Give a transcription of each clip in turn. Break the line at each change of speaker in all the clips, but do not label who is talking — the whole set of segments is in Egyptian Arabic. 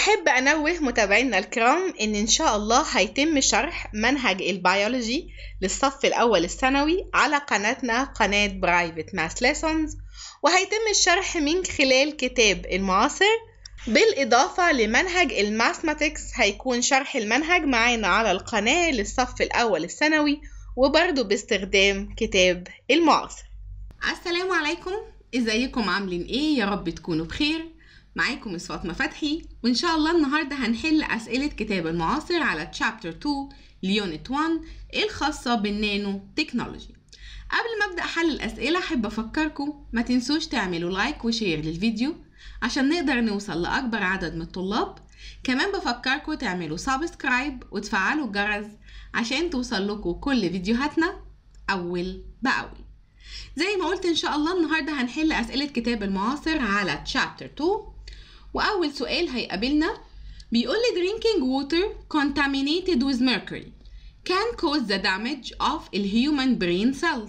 بحب أنوه متابعينا الكرام إن إن شاء الله هيتم شرح منهج البيولوجي للصف الأول الثانوي على قناتنا قناة برايفت ماس ليسونز وهيتم الشرح من خلال كتاب المعاصر بالإضافة لمنهج الماثماتكس هيكون شرح المنهج معانا على القناة للصف الأول الثانوي وبرضه باستخدام كتاب المعاصر
السلام عليكم ازيكم عاملين ايه يا رب تكونوا بخير معاكم مس فاطمه فتحي وان شاء الله النهارده هنحل اسئله كتاب المعاصر على تشابتر 2 ليونت 1 الخاصه بالنانو تكنولوجي قبل ما ابدا حل الاسئله احب افكركم ما تنسوش تعملوا لايك وشير للفيديو عشان نقدر نوصل لاكبر عدد من الطلاب كمان بفكركم تعملوا سبسكرايب وتفعلوا الجرس عشان توصل لكم كل فيديوهاتنا اول باول زي ما قلت ان شاء الله النهارده هنحل اسئله كتاب المعاصر على تشابتر 2 واول سؤال هيقابلنا بيقول لي drinking water contaminated with mercury can cause the damage of the human brain cells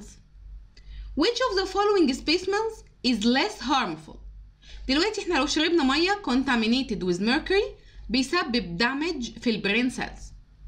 which of the following specimens is less harmful دلوقتي احنا لو شربنا ميه contaminated with mercury بيسبب damage في البرين سيلز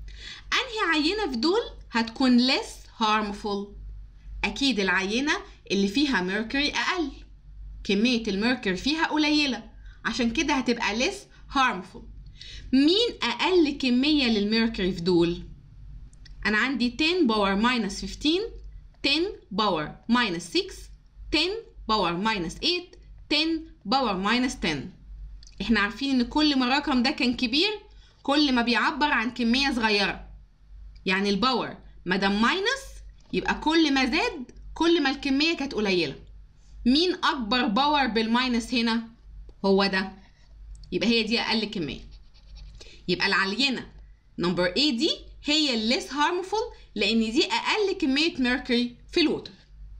انهي عينه في دول هتكون less harmful اكيد العينه اللي فيها ميركوري اقل كميه الميركوري فيها قليله عشان كده هتبقى less harmful مين اقل كميه للميركوري في دول انا عندي 10 باور ماينس 15 10 باور ماينس 6 10 باور ماينس 8 10 باور ماينس 10 احنا عارفين ان كل ما الرقم ده كان كبير كل ما بيعبر عن كميه صغيره يعني الباور ما دام ماينس يبقى كل ما زاد كل ما الكميه كانت قليله مين اكبر باور بالماينس هنا هو ده يبقى هي دي اقل كميه يبقى العينه نمبر A دي هي الليس هارمفول لان دي اقل كميه ميركوري في الوتر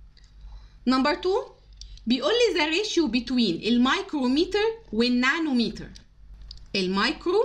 نمبر 2 بيقول لي the ratio between الميكروميتر والنانوميتر المايكرو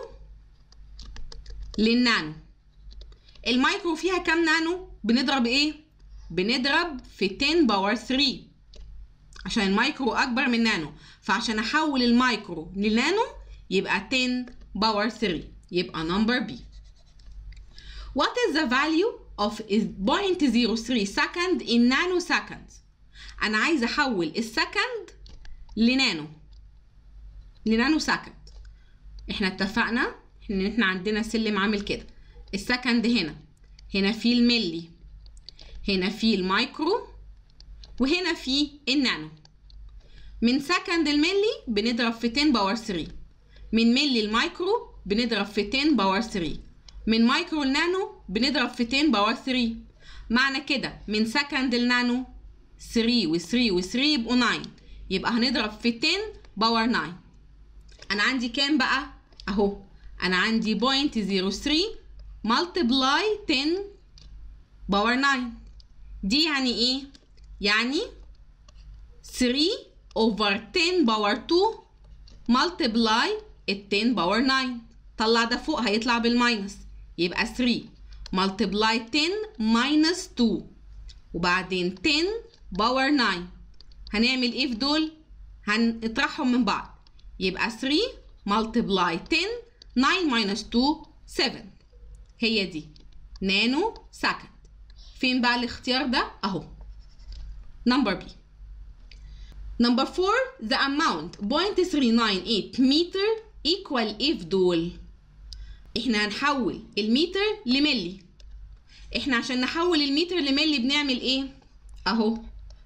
للنانو المايكرو فيها كام نانو بنضرب ايه بنضرب في 10 باور 3 عشان المايكرو اكبر من نانو فعشان احول المايكرو لنانو يبقى 10 باور 3 يبقى نمبر بي What is the value of 0.03 second in nanoseconds انا عايزه احول السكند لنانو لنانو سكند احنا اتفقنا ان احنا عندنا سلم عامل كده السكند هنا هنا في الملي هنا في المايكرو وهنا في النانو من سكند الملي بنضرب في 10 باور 3 من ملي المايكرو بنضرب في 10 باور 3 من مايكرو النانو بنضرب في 10 باور 3 معنى كده من سكند النانو 3 و 3 و 3 يبقوا 9 يبقى هنضرب في 10 باور 9 انا عندي كام بقى اهو انا عندي 0.03 multiply 10 باور 9 دي يعني ايه يعني 3 over 10 باور 2 multiply ال 10 باور 9 طلع ده فوق هيطلع بالماينس يبقى 3 multiply 10 minus 2 وبعدين 10 باور 9 هنعمل ايه في دول هنطرحهم من بعض يبقى 3 multiply 10 9 minus 2 7 هي دي نانو سكند فين بقى الاختيار ده اهو نمبر بي نمبر 4 the amount 0.398 meter equal if دول احنا هنحول المتر لملي احنا عشان نحول المتر لملي بنعمل ايه اهو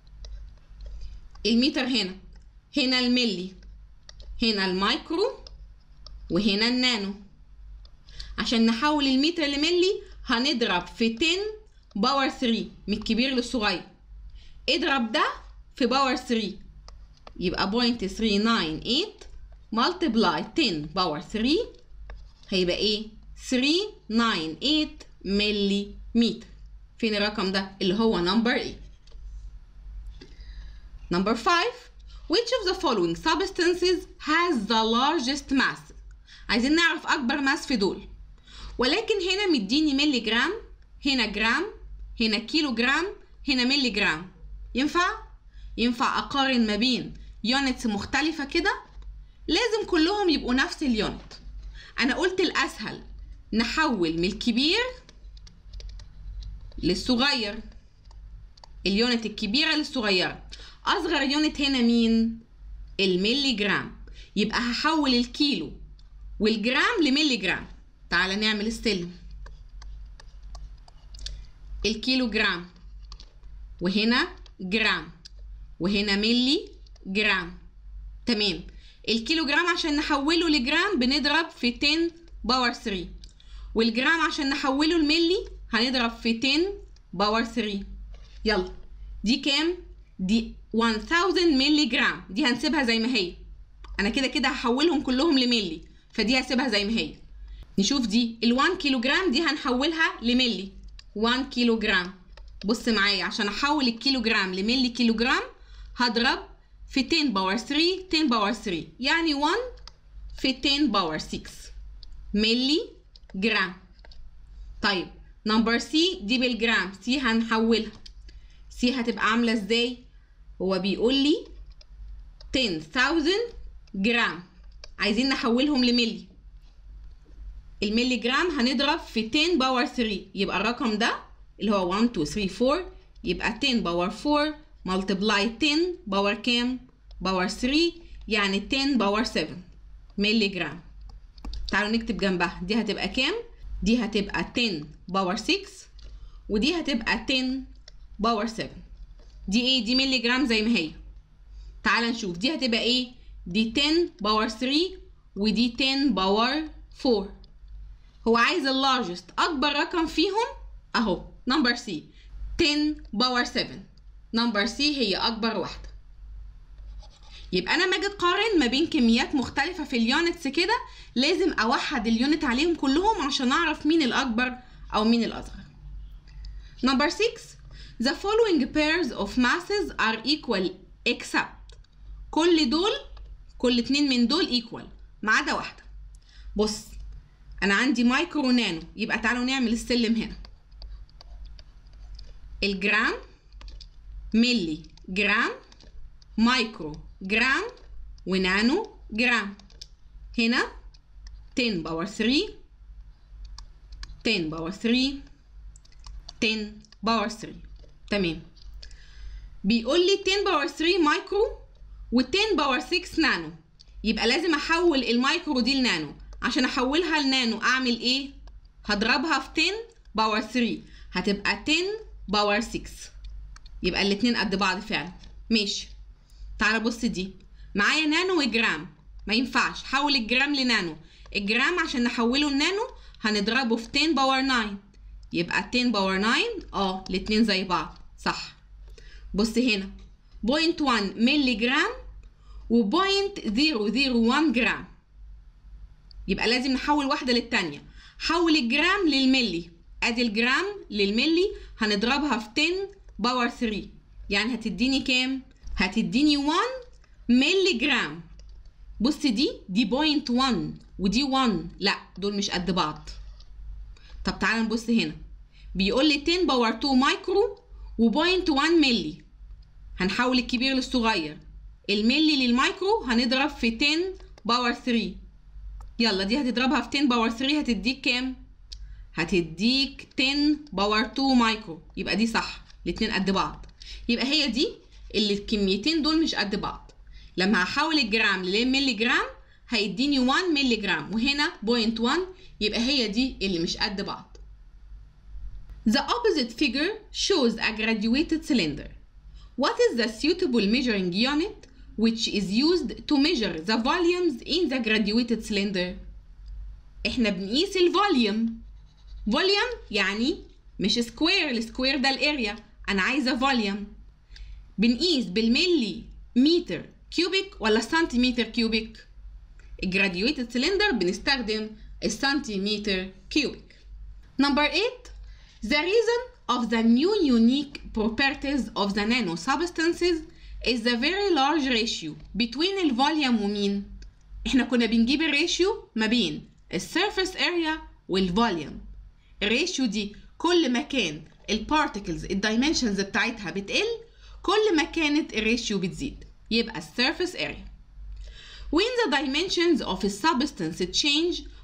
المتر هنا هنا الملي هنا المايكرو وهنا النانو عشان نحول المتر لملي هنضرب في 10 باور 3 من الكبير للصغير اضرب ده في باور 3 يبقى 0.398 multiply 10 باور 3 هيبقى ايه 398 ملي متر فين الرقم ده اللي هو نمبر ايه نمبر 5 which of the following substances has the largest mass عايزين نعرف اكبر ماس في دول ولكن هنا مديني ملي جرام هنا جرام هنا كيلو جرام هنا ملي جرام ينفع ينفع اقارن ما بين يونتس مختلفة كده لازم كلهم يبقوا نفس اليونت انا قلت الاسهل نحول من الكبير للصغير اليونت الكبيرة للصغيرة أصغر يونت هنا مين؟ الملي جرام يبقى هحول الكيلو والجرام لملي جرام تعالى نعمل السلم الكيلو جرام وهنا جرام وهنا ملي جرام تمام الكيلو جرام عشان نحوله لجرام بنضرب في 10 باور 3 والجرام عشان نحوله لملي هنضرب في 10 باور 3 يلا دي كام دي 1000 ملي جرام دي هنسيبها زي ما هي انا كده كده هحولهم كلهم لملي فدي هسيبها زي ما هي نشوف دي ال 1 كيلو جرام دي هنحولها لملي 1 كيلو جرام بص معايا عشان احول الكيلو جرام لملي كيلو جرام هضرب في 10 باور 3 10 باور 3 يعني 1 في 10 باور 6 ملي جرام طيب نمبر سي دي بالجرام سي هنحولها سي هتبقى عاملة ازاي هو بيقول لي 10000 جرام عايزين نحولهم لملي الملي جرام هنضرب في 10 باور 3 يبقى الرقم ده اللي هو 1 2 3 4 يبقى 10 باور 4 ملتبلاي 10 باور كام باور 3 يعني 10 باور 7 ملي جرام تعالوا نكتب جنبها دي هتبقى كام دي هتبقى 10 باور 6 ودي هتبقى 10 باور 7 دي ايه دي ملي جرام زي ما هي تعال نشوف دي هتبقى ايه دي 10 باور 3 ودي 10 باور 4 هو عايز اللارجست اكبر رقم فيهم اهو نمبر سي 10 باور 7 نمبر سي هي اكبر واحده يبقى انا لما اجي اقارن ما بين كميات مختلفه في اليونتس كده لازم اوحد اليونت عليهم كلهم عشان اعرف مين الاكبر او مين الاصغر نمبر 6 The following pairs of masses are equal except كل دول كل اتنين من دول equal ما عدا واحدة بص أنا عندي مايكرو نانو يبقى تعالوا نعمل السلم هنا الجرام ملي جرام مايكرو جرام ونانو جرام هنا 10 باور 3 10 باور 3 10 باور 3 تمام بيقول لي 10 باور 3 مايكرو و10 باور 6 نانو يبقى لازم احول المايكرو دي لنانو عشان احولها لنانو اعمل ايه هضربها في 10 باور 3 هتبقى 10 باور 6 يبقى الاتنين قد بعض فعلا ماشي تعالى بص دي معايا نانو وجرام ما ينفعش حول الجرام لنانو الجرام عشان نحوله لنانو هنضربه في 10 باور 9 يبقى 10 باور 9 اه الاتنين زي بعض صح بص هنا بوينت 1 ملي جرام وبوينت 001 جرام يبقى لازم نحول واحدة للتانية حول الجرام للملي ادي الجرام للملي هنضربها في 10 باور 3 يعني هتديني كام هتديني 1 ملي جرام بص دي دي بوينت 1 ودي 1 لا دول مش قد بعض طب تعالى نبص هنا بيقول لي 10 باور 2 مايكرو وبوينت 1 ملي هنحول الكبير للصغير الملي للمايكرو هنضرب في 10 باور 3 يلا دي هتضربها في 10 باور 3 هتديك كام هتديك 10 باور 2 مايكرو يبقى دي صح الاتنين قد بعض يبقى هي دي اللي الكميتين دول مش قد بعض لما هحول الجرام للملي جرام هيديني 1 ملي جرام وهنا بوينت 1 يبقى هي دي اللي مش قد بعض The opposite figure shows a graduated cylinder. What is the suitable measuring unit which is used to measure the volumes in the graduated cylinder? احنا بنقيس الفوليوم فوليوم يعني مش سكوير السكوير ده الاريا انا عايزه فوليوم بنقيس بالملي متر كيوبيك ولا سنتيمتر كيوبيك الجراديويتد سلندر بنستخدم السنتيمتر كيوبيك نمبر 8 The reason of the new unique properties of the nano substances is the very large ratio between الفوليوم ومين احنا كنا بنجيب الريشيو ما بين السيرفيس اريا والفوليوم الريشيو دي كل ما كان البارتكلز الدايمنشنز بتاعتها بتقل كل ما كانت الريشيو بتزيد يبقى السيرفيس اريا when the dimensions of a substance change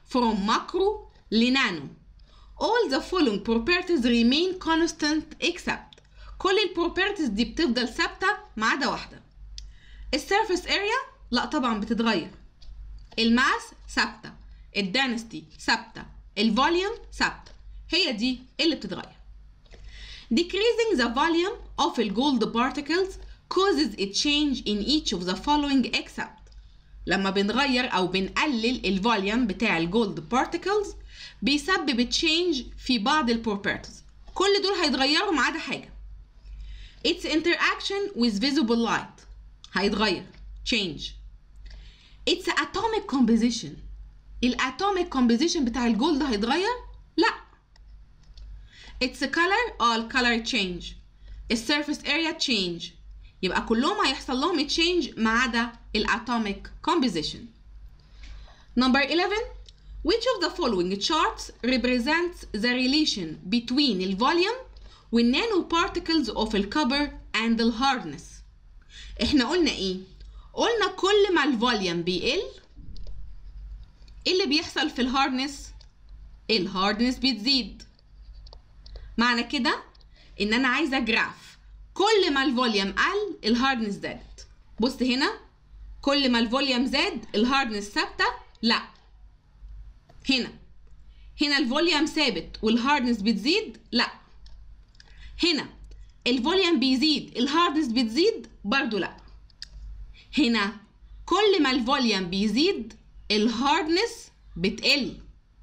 from macro لنانو all the following properties remain constant except كل البروبرتيز دي بتفضل ثابتة ما عدا واحدة السيرفيس اريا لا طبعا بتتغير الماس ثابتة الدانستي ثابتة الفوليوم ثابتة هي دي اللي بتتغير decreasing the volume of the gold particles causes a change in each of the following except لما بنغير او بنقلل الفوليوم بتاع الجولد بارتيكلز بيسبب تشينج في بعض البروبرتيز كل دول هيتغيروا ما عدا حاجه its interaction with visible light هيتغير change its atomic composition الاتوميك composition بتاع الجولد هيتغير لا its color all color change السيرفيس area change يبقى كلهم هيحصل لهم change ما عدا الاتوميك composition number 11 which of the following charts represents the relation between the volume والنانو particles of the copper and the hardness احنا قلنا ايه قلنا كل ما الفوليوم بيقل ايه اللي بيحصل في الهاردنس الهاردنس بتزيد معنى كده ان انا عايزه جراف كل ما الفوليوم قل الهاردنس زادت بص هنا كل ما الفوليوم زاد الهاردنس ثابته لا هنا هنا الفوليوم ثابت والهاردنس بتزيد لا هنا الفوليوم بيزيد الهاردنس بتزيد برضو لا هنا كل ما الفوليوم بيزيد الهاردنس بتقل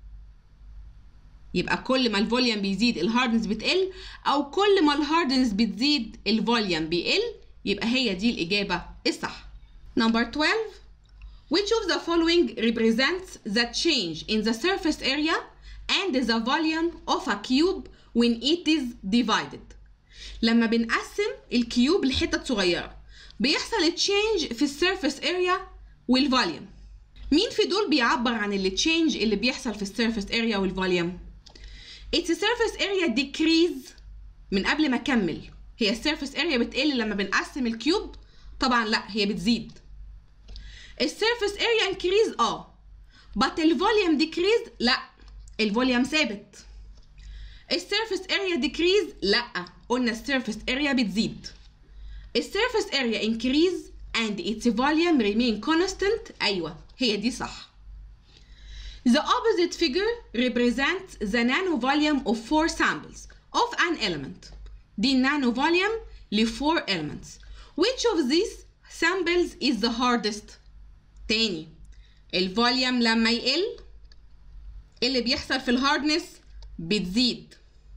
يبقى كل ما الفوليوم بيزيد الهاردنس بتقل او كل ما الهاردنس بتزيد الفوليوم بيقل يبقى هي دي الاجابه الصح number 12 which of the following represents the change in the surface area and the volume of a cube when it is divided لما بنقسم الكيوب لحتت صغيره بيحصل تشينج في السيرفيس اريا والفوليوم مين في دول بيعبر عن التشينج اللي بيحصل في السيرفيس اريا والفوليوم its surface area decrease من قبل ما اكمل هي السيرفيس اريا بتقل لما بنقسم الكيوب طبعا لا هي بتزيد السيرفيس اريا انكريز اه but الفوليوم decrease لا الفوليوم ثابت السيرفيس اريا decrease لا قلنا السيرفيس اريا بتزيد السيرفيس اريا increase and its volume remain constant ايوه هي دي صح The opposite figure represents the nano volume of four samples of an element. دي nano volume ل four elements. Which of these samples is the hardest? تاني الفوليوم لما يقل اللي بيحصل في الهاردنس بتزيد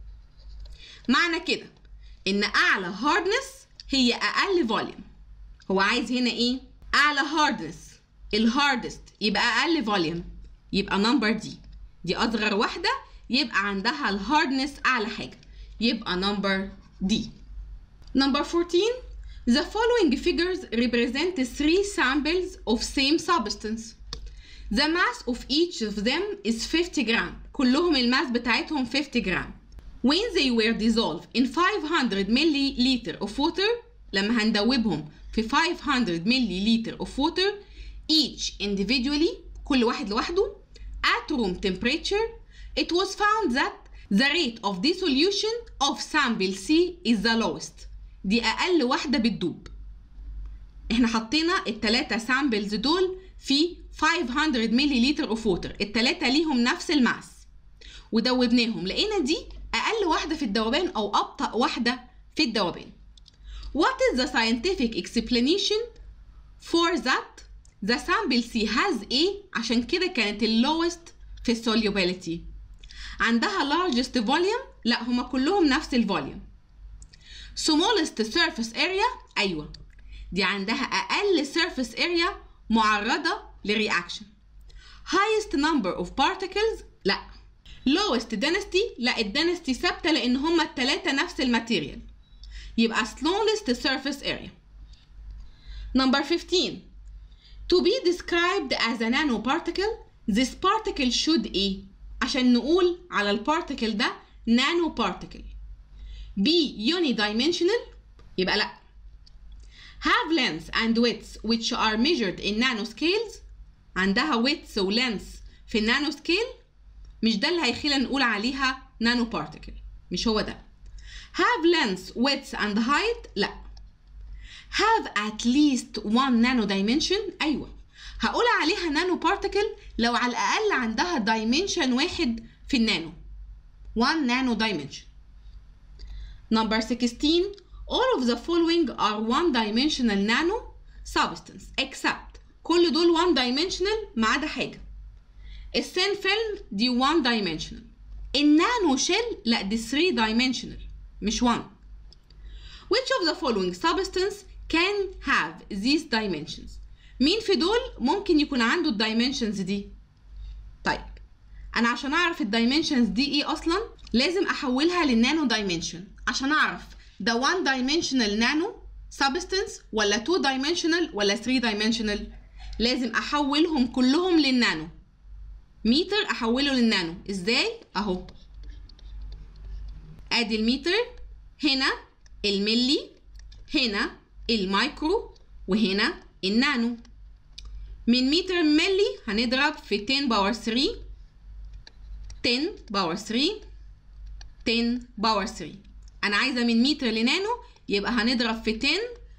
معنى كده ان اعلى هاردنس هي اقل فوليوم هو عايز هنا ايه اعلى هاردنس الهاردست يبقى اقل فوليوم يبقى نمبر دي دي اصغر واحده يبقى عندها الهاردنس اعلى حاجه يبقى نمبر دي نمبر 14 The following figures represent three samples of same substance. The mass of each of them is 50 gram. كلهم الماس بتاعتهم 50 جرام. When they were dissolved in 500 milliliter of water لما هندوبهم في 500 milliliter of water each individually كل واحد لوحده at room temperature it was found that the rate of dissolution of sample C is the lowest دي أقل واحدة بتدوب احنا حطينا التلاتة سامبلز دول في 500 مليلتر اوف ووتر التلاتة ليهم نفس الماس ودوبناهم لقينا دي أقل واحدة في الذوبان أو أبطأ واحدة في الذوبان What is the scientific explanation for that the sample C has A عشان كده كانت اللوست في السوليوبيليتي عندها largest volume لا هما كلهم نفس الفوليوم smallest surface area أيوة دي عندها أقل surface area معرضة لرياكشن highest number of particles لا lowest density لا الدنستي ثابتة لأن هما التلاتة نفس الماتيريال يبقى smallest surface area number 15 to be described as a nanoparticle this particle should ايه عشان نقول على البارتيكل ده nano particle be unidimensional يبقى لا have length and width which are measured in nanoscales عندها width و length في النانو سكيل مش ده اللي هيخلينا نقول عليها نانو بارتيكل مش هو ده have length width and height لا have at least one nano dimension ايوه هقول عليها نانو بارتيكل لو على الاقل عندها دايمنشن واحد في النانو one nano dimension number 16 all of the following are one dimensional nano substance except كل دول one dimensional ما عدا حاجه السين فيلم دي one dimensional النانو شيل لا دي 3 dimensional مش 1 which of the following substance can have these dimensions مين في دول ممكن يكون عنده الدايمنشنز دي طيب انا عشان اعرف الدايمنشنز دي ايه اصلا لازم احولها للنانو دايمنشن عشان اعرف ده 1 dimensional نانو substance ولا 2 dimensional ولا 3 dimensional لازم احولهم كلهم للنانو متر احوله للنانو ازاي اهو ادي المتر هنا الملي هنا المايكرو وهنا النانو من متر ملي هنضرب في 10 باور 3 10 باور 3 10 باور 3 انا عايزه من متر لنانو يبقى هنضرب في 10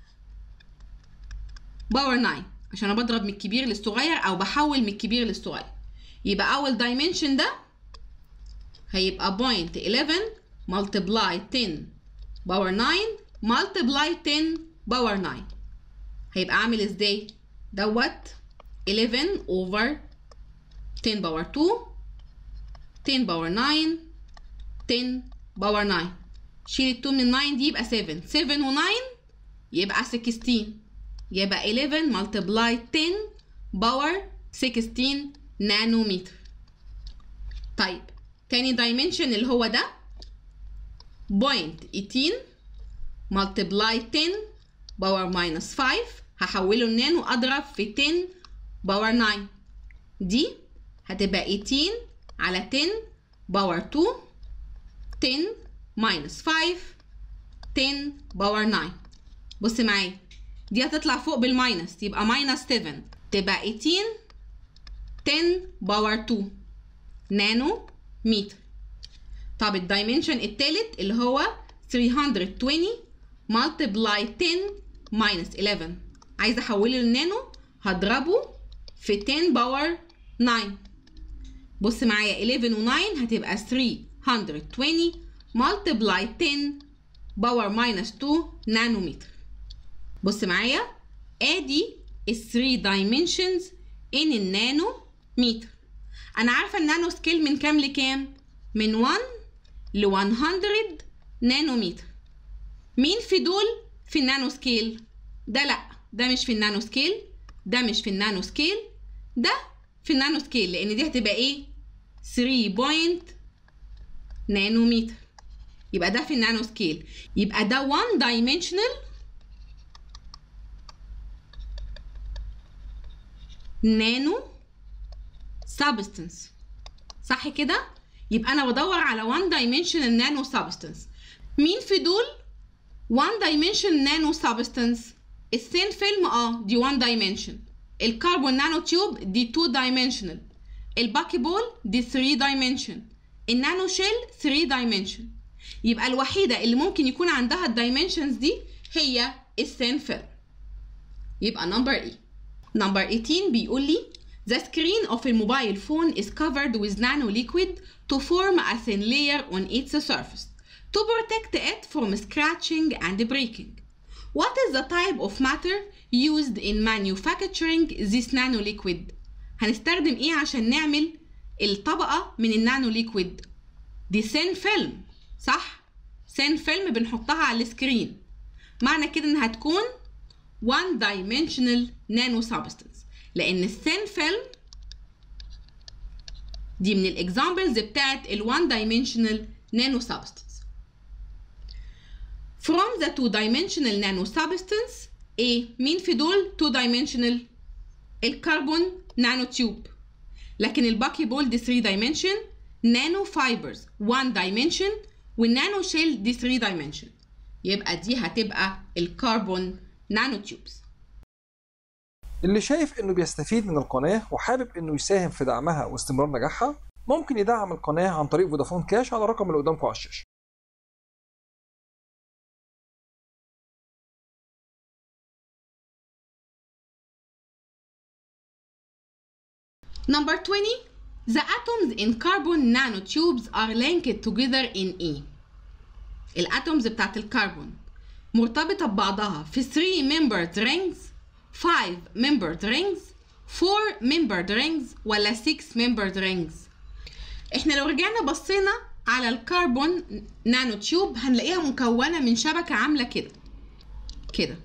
باور 9 عشان انا بضرب من الكبير للصغير او بحول من الكبير للصغير يبقى اول دايمنشن ده هيبقى بوينت 11 multiply 10 باور 9 multiply 10 باور 9 هيبقى عامل ازاي دوت 11 over 10 باور 2 10 باور 9 10 باور 9 شيل ال 2 من 9 دي يبقى 7 7 و 9 يبقى 16 يبقى 11 multiply 10 باور 16 نانومتر طيب تاني دايمنشن اللي هو ده بوينت 18 multiply 10 باور ماينس 5 هحوله لنانو اضرب في 10 باور 9 دي هتبقى 18 على 10 باور 2 10 ماينس 5 10 باور 9 بص معايا دي هتطلع فوق بالماينس يبقى ماينس 7 تبقى 18 10 باور 2 نانو متر طب الدايمنشن التالت اللي هو 320 multiply 10 minus 11 عايزه احوله للنانو هضربه في 10 باور 9 بص معايا 11 و 9 هتبقى 320 multiply 10 باور minus 2 نانومتر بص معايا ادي ال 3 dimensions in النانو متر انا عارفه النانو سكيل من كام لكام من 1 ل 100 نانومتر مين في دول في النانو سكيل ده لا ده مش في النانو سكيل ده مش في النانو سكيل ده في النانو سكيل لان دي هتبقى ايه 3 بوينت نانومتر يبقى ده في النانو سكيل يبقى ده 1 dimensional نانو substance صح كده يبقى انا بدور على 1 dimensional نانو substance مين في دول 1 dimension نانو substance الثين فيلم اه دي 1 dimension الكربون نانو تيوب دي 2 dimensional الباكي بول دي 3 dimension النانو شيل 3 dimension يبقى الوحيدة اللي ممكن يكون عندها الدايمنشنز دي هي الثين فيلم يبقى نمبر ايه نمبر 18 بيقول لي The screen of a mobile phone is covered with nano liquid to form a thin layer on its surface to protect it from scratching and breaking. What is the type of matter used in manufacturing this nano liquid? هنستخدم ايه عشان نعمل الطبقة من النانو ليكويد؟ دي سين فيلم صح؟ سين فيلم بنحطها على السكرين معنى كده انها هتكون one dimensional nano substance لان الثين فيلم دي من الاكزامبلز بتاعت ال one dimensional nano substance from the two dimensional nano substance ايه مين في دول two dimensional الكربون نانو تيوب لكن الباكي بول دي 3 dimension نانو فايبرز 1 dimension والنانو شيل دي 3 dimension يبقى دي هتبقى الكربون نانو تيوبس
اللي شايف انه بيستفيد من القناة وحابب انه يساهم في دعمها واستمرار نجاحها ممكن يدعم القناة عن طريق فودافون كاش على الرقم اللي قدامكم على الشاشة
Number 20. The atoms in carbon nanotubes are linked together in E. الاتومز بتاعت الكربون مرتبطة ببعضها في 3 membered rings 5 membered rings 4 membered rings ولا 6 membered rings احنا لو رجعنا بصينا على الكربون نانو تيوب هنلاقيها مكونة من شبكة عاملة كده كده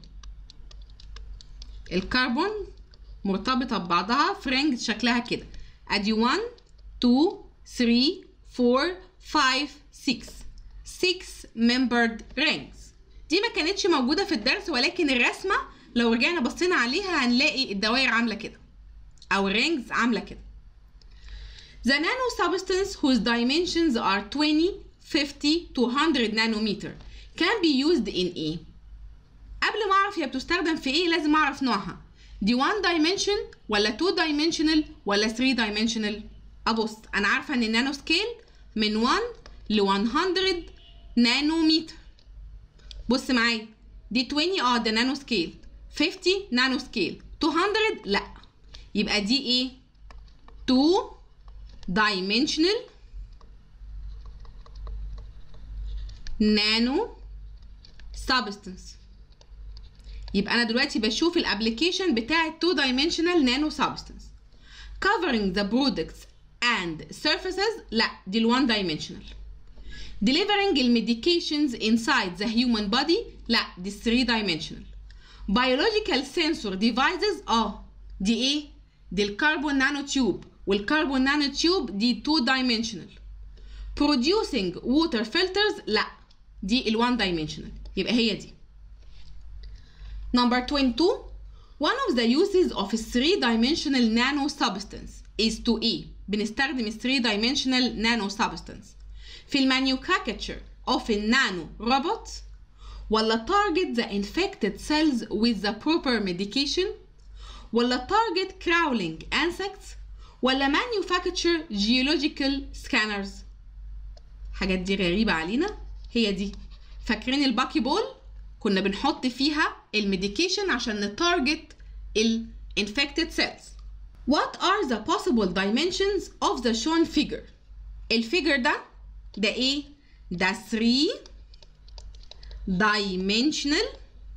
الكربون مرتبطة ببعضها في رينج شكلها كده ادي 1 2 3 4 5 6 6 membered rings دي ما كانتش موجودة في الدرس ولكن الرسمة لو رجعنا بصينا عليها هنلاقي الدوائر عاملة كده أو الرينجز عاملة كده The nano substance whose dimensions are 20, 50 to 100 nanometer can be used in A. قبل ما أعرف هي بتستخدم في إيه لازم أعرف نوعها. دي 1 dimension ولا 2 dimensional ولا 3 dimensional؟ أبص أنا عارفة إن النانو سكيل من 1 ل 100 نانومتر. بص معايا دي 20 اه ده نانو سكيل 50 نانو سكيل 200 لا يبقى دي ايه 2 dimensional نانو substance يبقى انا دلوقتي بشوف الابلكيشن بتاع 2 dimensional nano substance covering the products and surfaces لا دي ال 1 dimensional delivering الميديكيشنز inside the human body لا دي 3 dimensional biological sensor devices اه دي ايه دي الكربون نانو تيوب والكربون نانو تيوب دي 2 dimensional producing water filters لا دي ال 1 dimensional يبقى هي دي number 22 one of the uses of a 3 dimensional nano substance is to ايه بنستخدم ال 3 dimensional nano substance في المانيفاكتشر of a nano robot ولا target the infected cells with the proper medication ولا target crawling insects ولا manufacture geological scanners حاجات دي غريبة علينا هي دي فاكرين الباكي بول كنا بنحط فيها الميديكيشن عشان نتارجت ال infected cells What are the possible dimensions of the shown figure الفيجر ده ده ايه ده 3 dimensional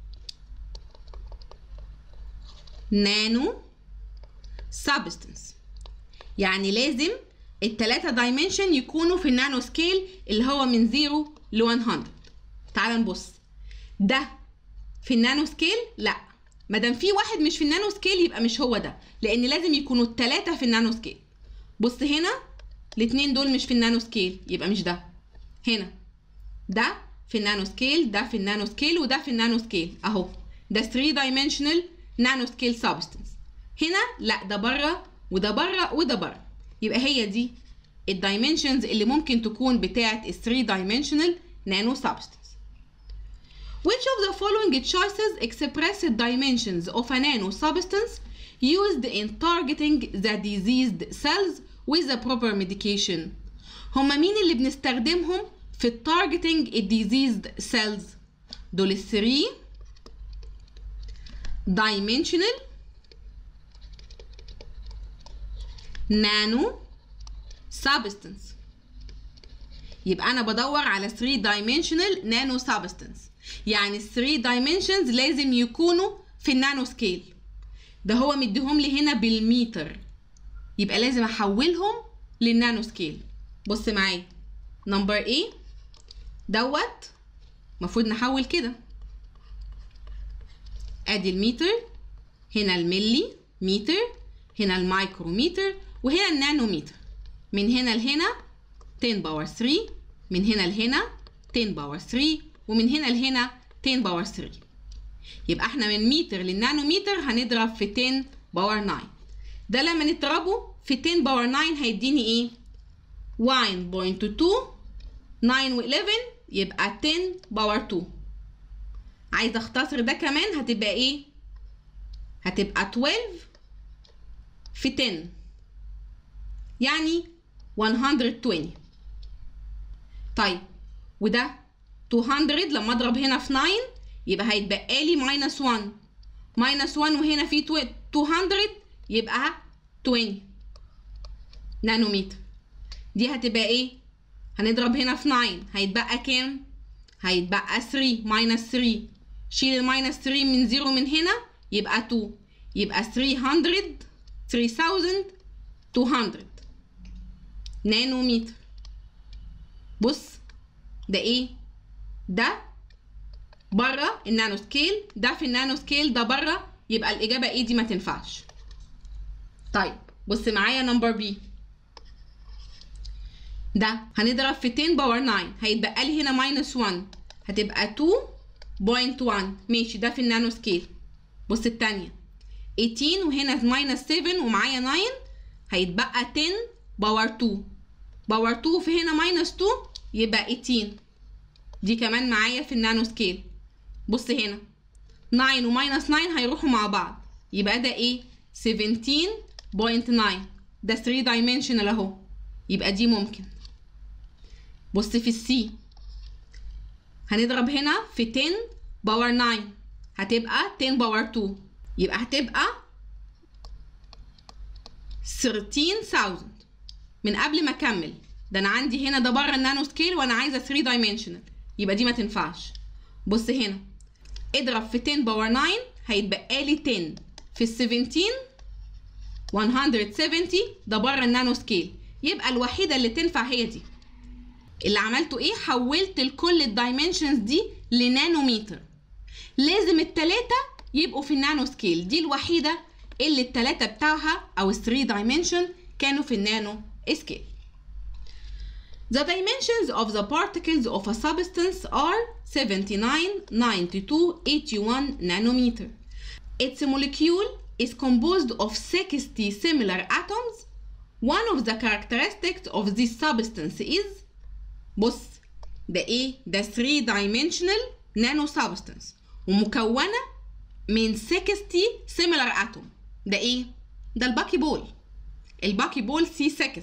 nano substance يعني لازم التلاتة دايمنشن يكونوا في النانو سكيل اللي هو من 0 ل 100 تعال نبص ده في النانو سكيل لا ما دام في واحد مش في النانو سكيل يبقى مش هو ده لان لازم يكونوا التلاتة في النانو سكيل بص هنا الاتنين دول مش في النانو سكيل يبقى مش ده هنا ده في النانو سكيل ده في النانو سكيل وده في النانو سكيل اهو ده 3 دايمنشنال نانو سكيل سبستنس هنا لا ده بره وده بره وده بره يبقى هي دي الدايمنشنز اللي ممكن تكون بتاعه ال 3 dimensional nano substance Which of the following choices express the dimensions of a nano substance used in targeting the diseased cells with the proper medication هما مين اللي بنستخدمهم في التارجتنج الديزيزد cells دول ال 3 dimensional nano substance يبقى انا بدور على 3 dimensional nano substance يعني ال 3 dimensions لازم يكونوا في النانو سكيل ده هو مديهم لي هنا بالمتر يبقى لازم احولهم للنانو سكيل بص معايا نمبر ايه دوت المفروض نحول كده ادي المتر هنا الملي متر هنا المايكرومتر وهنا النانومتر من هنا لهنا 10 باور 3 من هنا لهنا 10 باور 3 ومن هنا لهنا 10 باور 3 يبقى احنا من متر للنانومتر هنضرب في 10 باور 9 ده لما نضربه في 10 باور 9 هيديني ايه 1.2 9 و11 يبقى 10 باور 2 عايزه اختصر ده كمان هتبقى ايه هتبقى 12 في 10 يعني 120 طيب وده 200 لما اضرب هنا في 9 يبقى هيتبقى لي ماينس 1 ماينس 1 وهنا في 200 يبقى 20 نانومتر دي هتبقى ايه هنضرب هنا في 9 هيتبقى كام هيتبقى 3 ماينس 3 شيل الماينس 3 من 0 من هنا يبقى 2 يبقى 300 3200 نانومتر بص ده ايه ده بره النانو سكيل ده في النانو سكيل ده بره يبقى الاجابه ايه دي ما تنفعش طيب بص معايا نمبر بي ده هنضرب في 10 باور 9 هيتبقى لي هنا ماينس 1 هتبقى 2.1 ماشي ده في النانو سكيل بص التانية 18 وهنا ماينس 7 ومعايا 9 هيتبقى 10 باور 2 باور 2 في هنا ماينس 2 يبقى 18 دي كمان معايا في النانو سكيل بص هنا 9 وماينس 9 هيروحوا مع بعض يبقى ده ايه 17.9 ده 3 دايمنشنال اهو يبقى دي ممكن بص في السي هنضرب هنا في 10 باور 9 هتبقى 10 باور 2 يبقى هتبقى 13000 من قبل ما اكمل ده انا عندي هنا ده بره النانو سكيل وانا عايزه 3 دايمنشنال يبقى دي ما تنفعش بص هنا اضرب في 10 باور 9 هيتبقى لي 10 في ال 17 170 ده بره النانو سكيل يبقى الوحيده اللي تنفع هي دي اللي عملته ايه حولت لكل الدايمنشنز دي لنانومتر لازم التلاتة يبقوا في النانو سكيل دي الوحيدة اللي التلاتة بتاعها او 3 دايمنشن كانوا في النانو سكيل The dimensions of the particles of a substance are 79, 92, 81 nanometer. Its molecule is composed of 60 similar atoms. One of the characteristics of this substance is بص ده ايه؟ ده 3 dimensional nano substance ومكونة من 60 similar atom ده ايه؟ ده الباكي بول الباكي بول سي 60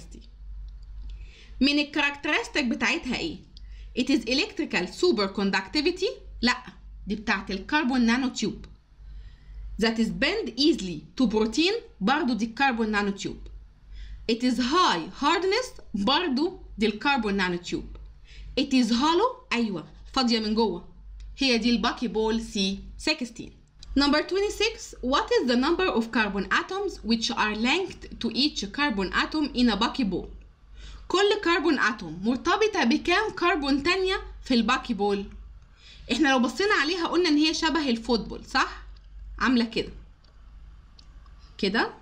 من الكاركترستيك بتاعتها ايه؟ It is electrical superconductivity لا دي بتاعت الكربون نانو تيوب that is bend easily to protein برضو دي الكربون نانو تيوب It is high hardness برضو دي الكربون نانو تيوب It is hollow أيوة فاضية من جوه هي دي الباكي بول سي 16 Number 26 What is the number of carbon atoms which are linked to each carbon atom in a bucky ball كل كربون اتوم مرتبطة بكام كربون تانية في الباكي بول احنا لو بصينا عليها قلنا ان هي شبه الفوتبول صح عاملة كده كده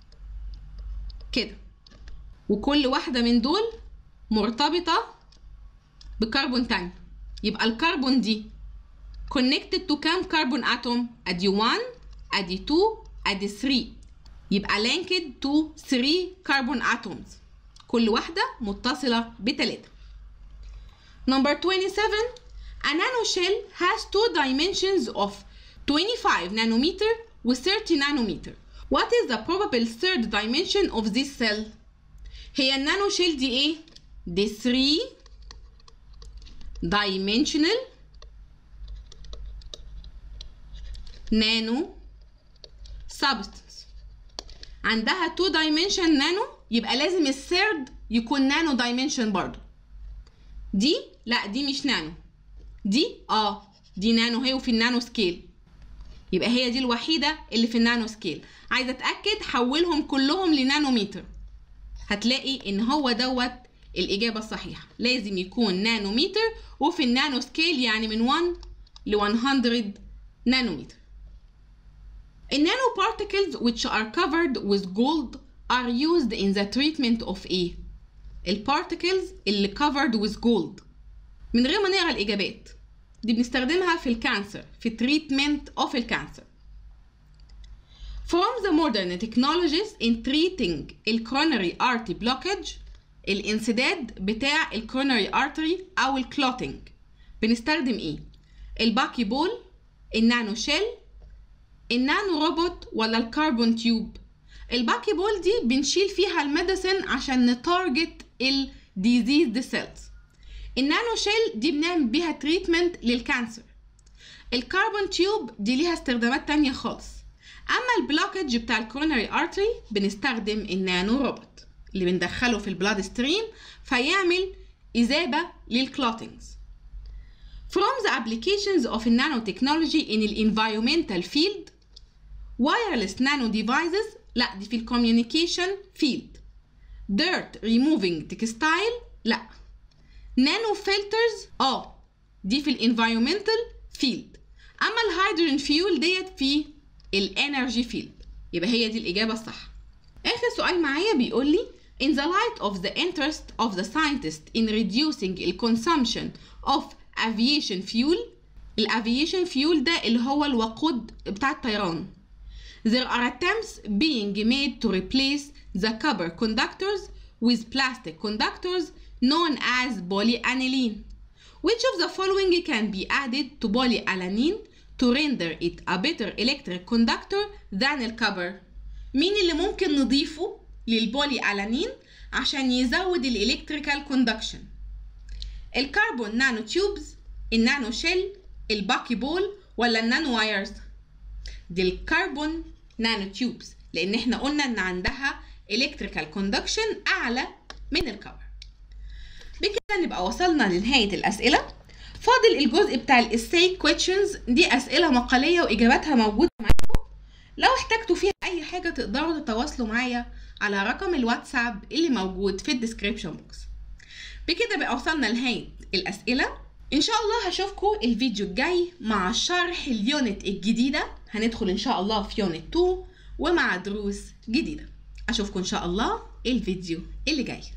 كده وكل واحدة من دول مرتبطة بكربون تاني يبقى الكربون دي connected to كام كربون اتوم ادي 1 ادي 2 ادي 3 يبقى linked to 3 كربون atoms كل واحدة متصلة بتلاتة Number 27 A nanoshell has two dimensions of 25 nanometer و 30 nanometer. What is the probable third dimension of this cell? هي النانو شيل دي ايه؟ دي 3 dimensional nano substance عندها 2 dimension نانو يبقى لازم الثيرد يكون نانو دايمنشن برضو دي لا دي مش نانو دي اه دي نانو هي وفي النانو سكيل يبقى هي دي الوحيدة اللي في النانو سكيل عايزة اتأكد حولهم كلهم لنانومتر هتلاقي ان هو دوت الإجابة الصحيحة لازم يكون نانومتر وفي النانو سكيل يعني من 1 ل 100 نانومتر النانو particles which are covered with gold are used in the treatment of ايه؟ البارتكلز اللي covered with gold من غير ما نقرا الإجابات دي بنستخدمها في الكانسر في treatment of الكانسر From the modern technologies in treating الcoronary artery blockage الانسداد بتاع الكورونري artery أو الكلوتينج بنستخدم إيه؟ الباكي بول النانو شيل النانو روبوت ولا الكربون تيوب الباكي بول دي بنشيل فيها الميديسن عشان نتارجت الديزيز سيلز النانو شيل دي بنعمل بيها تريتمنت للكانسر الكربون تيوب دي ليها استخدامات تانية خالص اما البلوكج بتاع الكوروناري ارتري بنستخدم النانو روبوت اللي بندخله في البلاد ستريم فيعمل إذابة للكلوتينجز From the applications of nanotechnology in the environmental field wireless nano devices لا دي في الكوميونيكيشن field dirt removing textile لا نانو فلترز اه دي في الانفايرمنتال فيلد اما الهيدروجين فيول ديت في الانرجي فيلد يبقى هي دي الاجابه الصح اخر سؤال معايا بيقول لي in the light of the interest of the scientist in reducing the consumption of aviation fuel الافيشن fuel ده اللي هو الوقود بتاع الطيران there are attempts being made to replace the copper conductors with plastic conductors known as polyaniline which of the following can be added to polyaniline to render it a better electric conductor than الكبر مين اللي ممكن نضيفه للبولي ألانين عشان يزود الإلكتريكال كوندكشن الكربون نانو تيوبز النانو شيل الباكي بول ولا النانو وايرز دي الكربون نانو تيوبز لأن احنا قلنا إن عندها إلكتريكال كوندكشن أعلى من الكبر بكده نبقى وصلنا لنهاية الأسئلة فاضل الجزء بتاع الاساي كويشنز دي أسئلة مقالية وإجاباتها موجودة معاكم لو احتجتوا فيها أي حاجة تقدروا تتواصلوا معايا على رقم الواتساب اللي موجود في الديسكريبشن بوكس بكده بقى وصلنا لنهاية الأسئلة إن شاء الله هشوفكم الفيديو الجاي مع شرح اليونت الجديدة هندخل إن شاء الله في يونت 2 ومع دروس جديدة أشوفكم إن شاء الله الفيديو اللي جاي